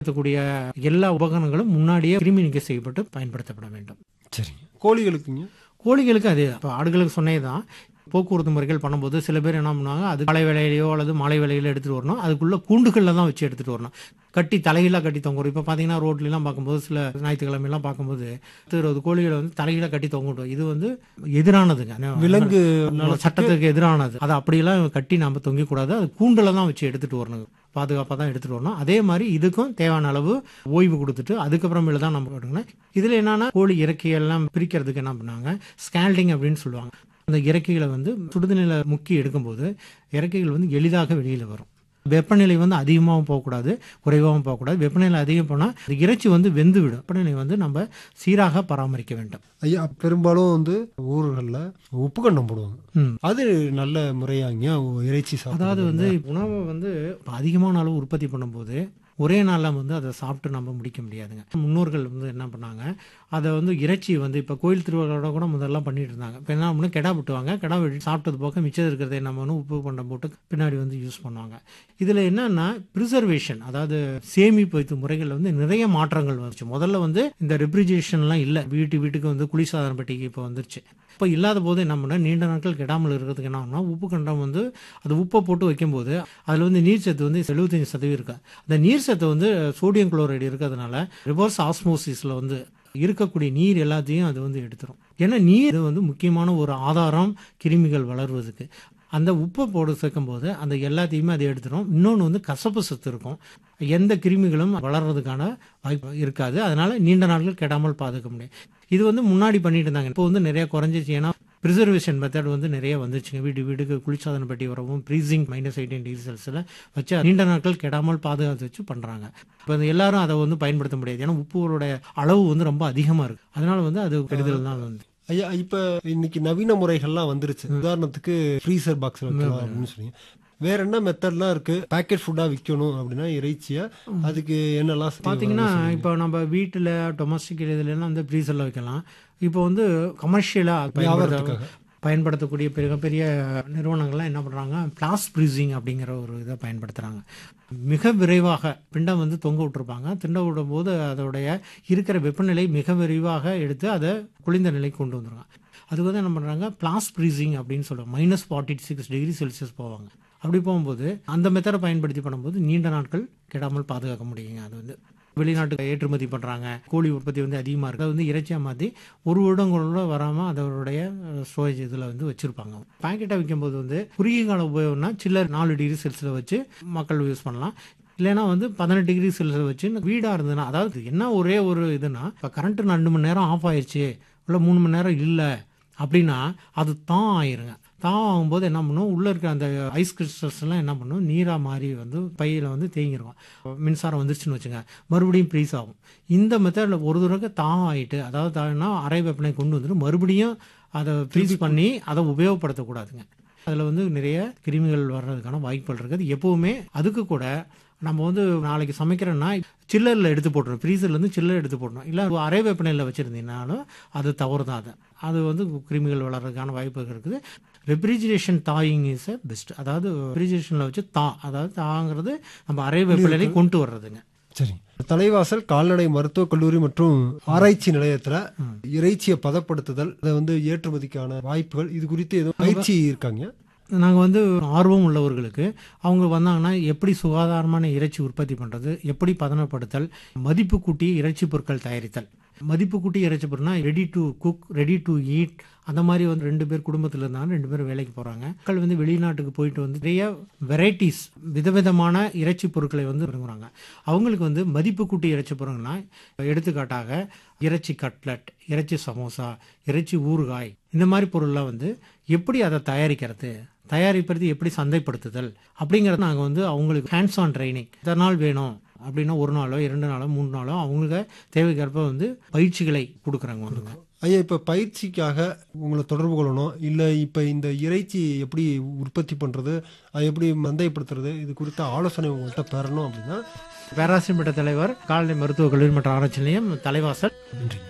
இருக்கக்கூடிய எல்லா உபகரணங்களும் முன்னாடியே கிருமி நீக்க செய்யப்பட்டு பயன்படுத்தப்பட வேண்டும் சரிங்க கோழிகளுக்குங்க கோழிகளுக்கு அது இப்போ ஆடுகளுக்கு சொன்னே தான் போக்குவரத்து முறைகள் பண்ணும்போது சில பேர் என்ன பண்ணுவாங்க அது காலை வேலையிலையோ அல்லது மாலை வேலையில எடுத்துகிட்டு வரணும் அதுக்குள்ள கூண்டுகளில் தான் வச்சு எடுத்துகிட்டு வரணும் கட்டி தலைகீழாக கட்டி தொங்க இப்போ பார்த்தீங்கன்னா ரோட்லலாம் பார்க்கும்போது சில ஞாயிற்றுக்கிழமையெல்லாம் பார்க்கும்போது பத்து இருபது கோழிகளை வந்து தலைகீழாக கட்டி தொங்க விட்டோம் இது வந்து எதிரானதுங்க விலங்கு சட்டத்துக்கு எதிரானது அதை அப்படியெல்லாம் கட்டி நாம தொங்கிக் கூடாது அது கூண்டில் தான் வச்சு எடுத்துகிட்டு வரணும் பாதுகாப்பாக தான் எடுத்துகிட்டு வரணும் அதே மாதிரி இதுக்கும் தேவையான அளவு ஓய்வு கொடுத்துட்டு அதுக்கப்புறமேல தான் நம்ம எடுக்கணும் இதில் என்னன்னா கோழி இறக்கையெல்லாம் பிரிக்கிறதுக்கு என்ன பண்ணாங்க ஸ்கேல்டிங் அப்படின்னு சொல்லுவாங்க அந்த இறக்கைகளை வந்து சுடுதண்ணில முக்கி எடுக்கும்போது இறக்கைகள் வந்து எளிதாக வெளியில் வரும் வெப்பநிலை வந்து அதிகமாகவும் போகக்கூடாது குறைவாகவும் போகக்கூடாது வெப்பநிலை அதிகம் போனால் அந்த இறைச்சி வந்து வெந்து விடும் வெப்பநிலை வந்து நம்ம சீராக பராமரிக்க வேண்டும் ஐயா பெரும்பாலும் வந்து ஊர்களில் உப்பு கண்டம் போடுவாங்க ம் அது நல்ல முறையாங்க இறைச்சி சாப்பிடுறது அதாவது வந்து உணவை வந்து இப்ப அதிகமான அளவு உற்பத்தி பண்ணும்போது ஒரே நாளில் வந்து அதை சாப்பிட்டு நம்ம முடிக்க முடியாதுங்க முன்னோர்கள் வந்து என்ன பண்ணாங்க அதை வந்து இறைச்சி வந்து இப்போ கோயில் திருவிழாவோட கூட முதல்லாம் பண்ணிட்டு இருந்தாங்க இப்போ என்ன பண்ணு கெடா விட்டுவாங்க கெடா வெட்டி சாப்பிட்டது போக மிச்சம் இருக்கிறதை நம்ம வந்து உப்பு பண்டம் போட்டு பின்னாடி வந்து யூஸ் பண்ணுவாங்க இதில் என்னன்னா ப்ரிசர்வேஷன் அதாவது சேமிப்பு வைத்து முறைகளில் வந்து நிறைய மாற்றங்கள் வந்துச்சு முதல்ல வந்து இந்த ரெஃப்ரிஜரேஷன்லாம் இல்லை வீட்டு வீட்டுக்கு வந்து குளிர்சாதன பெட்டிக்கு இப்போ வந்துருச்சு இப்போ இல்லாத போது என்ன பண்ண நீண்ட நாட்கள் கெடாமல் இருக்கிறதுக்கு என்ன பண்ணா உப்பு கண்டம் வந்து அது உப்பை போட்டு வைக்கும்போது அதில் வந்து நீர் சத்து வந்து எழுபத்தஞ்சு சதவீதம் இருக்கு அந்த நீர் சத்து வந்து சோடியம் குளோரைடு இருக்கிறதுனால ரிவர்ஸ் ஆஸ்மோசிஸில் வந்து இருக்கக்கூடிய நீர் எல்லாத்தையும் அது வந்து எடுத்துரும் ஏன்னா நீர் வந்து முக்கியமான ஒரு ஆதாரம் கிருமிகள் வளர்வதுக்கு அந்த உப்பை போட்டு சேர்க்கும்போது அந்த எல்லாத்தையுமே அதை எடுத்துரும் இன்னொன்று வந்து கசப்பு சத்து இருக்கும் எந்த கிருமிகளும் வளர்றதுக்கான வாய்ப்பு இருக்காது அதனால நீண்ட நாட்கள் கெடாமல் பாதுகாக்க முடியும் இது வந்து முன்னாடி பண்ணிட்டு இருந்தாங்க இப்போ வந்து நிறைய குறைஞ்சிச்சு ஏன்னா ப்ரிசர்வேஷன் மெத்தட் வந்து நிறைய வந்துச்சுங்க வீடு வீட்டுக்கு குளிர்சாதன பெட்டி வரவும் ப்ரீசிங் மைனஸ் எயிட்டீன் டிகிரி செல்சியஸில் வச்சு நீண்ட நாட்கள் கெடாமல் பாதுகாத்து வச்சு பண்ணுறாங்க இப்போ எல்லாரும் அதை வந்து பயன்படுத்த முடியாது ஏன்னா உப்புடைய அளவு வந்து ரொம்ப அதிகமாக இருக்கு அதனால வந்து அது கெடுதல் தான் வந்து ஐயா இப்ப இன்னைக்கு நவீன முறைகள்லாம் வந்துருச்சு உதாரணத்துக்கு ஃப்ரீசர் பாக்ஸ் வைக்கலாம் அப்படின்னு சொல்லி வேற என்ன மெத்தட்லாம் இருக்கு பேக்கெட் ஃபுட்டா விற்கணும் அப்படின்னா இறைச்சியா அதுக்கு என்னெல்லாம் செய்ய பார்த்தீங்கன்னா இப்போ நம்ம வீட்டில் டொமஸ்டிக் இதுலலாம் வந்து ஃப்ரீசரில் வைக்கலாம் இப்போ வந்து கமர்ஷியலாக வியாபாரத்துக்காக. பயன்படுத்தக்கூடிய மிகப்பெரிய நிறுவனங்கள்லாம் என்ன பண்ணுறாங்க பிளாஸ் ஃப்ரீசிங் அப்படிங்கிற ஒரு இதை பயன்படுத்துகிறாங்க மிக விரைவாக பிண்டம் வந்து தொங்க விட்டுருப்பாங்க திண்ட விடும் போது அதோடைய இருக்கிற வெப்பநிலை மிக விரைவாக எடுத்து அதை குளிர்ந்த நிலைக்கு கொண்டு வந்துருவாங்க அதுக்கு வந்து என்ன பண்ணுறாங்க பிளாஸ் ஃப்ரீசிங் அப்படின்னு சொல்லுவாங்க minus forty six degree Celsius போவாங்க அப்படி போகும்போது அந்த மெத்தடை பயன்படுத்தி பண்ணும்போது நீண்ட நாட்கள் கெடாமல் பாதுகாக்க முடியுங்க அது வந்து வெளிநாட்டுக்கு ஏற்றுமதி பண்ணுறாங்க கோழி உற்பத்தி வந்து அதிகமாக இருக்குது அது வந்து இறைச்சியாக மாற்றி ஒரு வருடங்களோட வராமல் அதோடைய ஸ்டோரேஜ் இதில் வந்து வச்சுருப்பாங்க பாக்கெட்டை விற்கும்போது வந்து குறுகிய கால உபயோகம்னா சில்லர் நாலு டிகிரி செல்சியஸில் வச்சு மக்கள் யூஸ் பண்ணலாம் இல்லைன்னா வந்து பதினெட்டு டிகிரி செல்சியஸ் வச்சு வீடாக இருந்ததுன்னா அதாவது என்ன ஒரே ஒரு இதுனா இப்போ கரண்ட் ரெண்டு மணி நேரம் ஆஃப் ஆயிடுச்சு இல்லை மூணு மணி நேரம் இல்லை அப்படின்னா அது தான் ஆயிருங்க தான் ஆகும்போது என்ன பண்ணும் உள்ளே இருக்கிற அந்த ஐஸ் கிறிஸ்டல்ஸ் எல்லாம் என்ன பண்ணும் நீராக மாறி வந்து பையில் வந்து தேங்கிரும் மின்சாரம் வந்துருச்சுன்னு வச்சுங்க மறுபடியும் ப்ரீஸ் ஆகும் இந்த மெத்தடில் ஒரு தடவை தான் ஆகிட்டு அதாவது தான்னா அரை வெப்பனை கொண்டு வந்துட்டு மறுபடியும் அதை ஃப்ரீஸ் பண்ணி அதை உபயோகப்படுத்தக்கூடாதுங்க அதில் வந்து நிறைய கிருமிகள் வர்றதுக்கான வாய்ப்புகள் இருக்குது எப்போவுமே அதுக்கு கூட நம்ம வந்து நாளைக்கு சமைக்கிறோன்னா சில்லரில் எடுத்து போட்டுரும் ஃப்ரீசர்லேருந்து சில்லர் எடுத்து போடணும் இல்லை அரை வெப்பநிலையில் வச்சுருந்தீங்கனாலும் அது தவறு தான் அது அது வந்து கிருமிகள் வளர்றதுக்கான வாய்ப்புகள் இருக்குது refrigeration thawing is a best அதாவது ரெஃப்ரிஜரேஷனில் வச்சு தா அதாவது தாங்கிறது நம்ம அரை வெப்பநிலை கொண்டு வர்றதுங்க சரி தலைவாசல் கால்நடை மருத்துவக் கல்லூரி மற்றும் ஆராய்ச்சி நிலையத்துல இறைச்சியை பதப்படுத்துதல் அதை வந்து ஏற்றுமதிக்கான வாய்ப்புகள் இது குறித்து ஏதோ பயிற்சி இருக்காங்க நாங்கள் வந்து ஆர்வம் உள்ளவர்களுக்கு அவங்க வந்தாங்கன்னா எப்படி சுகாதாரமான இறைச்சி உற்பத்தி பண்ணுறது எப்படி பதனப்படுத்தல் மதிப்பு கூட்டி இறைச்சி பொருட்கள் தயாரித்தல் மதிப்பு கூட்டி இறைச்சி பொருட்னா ready to cook ready to eat அந்த மாதிரி வந்து ரெண்டு பேர் குடும்பத்தில் இருந்தாங்க ரெண்டு பேரும் வேலைக்கு போகிறாங்க மக்கள் வந்து வெளிநாட்டுக்கு போயிட்டு வந்து நிறைய வெரைட்டிஸ் விதவிதமான இறைச்சி பொருட்களை வந்து விரும்புகிறாங்க அவங்களுக்கு வந்து மதிப்பு கூட்டி இறைச்சி பொருட்கள்னா எடுத்துக்காட்டாக இறைச்சி கட்லட் இறைச்சி சமோசா இறைச்சி ஊறுகாய் இந்த மாதிரி பொருள்லாம் வந்து எப்படி அதை தயாரிக்கிறது தயாரிப்பது எப்படி சந்தைப்படுத்துதல் அப்படிங்கிறத நாங்கள் வந்து அவங்களுக்கு ஹேண்ட்ஸ் ஆன் ட்ரைனிங் இத்தனை நாள் வேணும் அப்படின்னா ஒரு நாளோ இரண்டு நாளோ மூணு நாளோ அவங்களுக்கு தேவைக்கேற்ப வந்து பயிற்சிகளை கொடுக்குறாங்க வந்துங்க ஐயா இப்ப பயிற்சிக்காக உங்களை தொடர்பு கொள்ளணும் இல்ல இப்ப இந்த இறைச்சி எப்படி உற்பத்தி பண்றது அதை எப்படி மந்தைப்படுத்துறது இது குறித்த ஆலோசனை உங்கள்கிட்ட பெறணும் அப்படின்னா பேராசிரியர் தலைவர் கால்நடை மருத்துவக் கல்லூரி மற்றும் ஆராய்ச்சி நிலையம் தலைவாசல் நன்றிங்க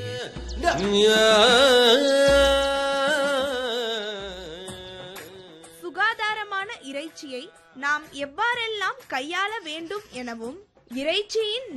நன்றிங்க சுகாதாரமான இறைச்சியை நாம் எவ்வாறெல்லாம் கையாள வேண்டும் எனவும் இறைச்சியின்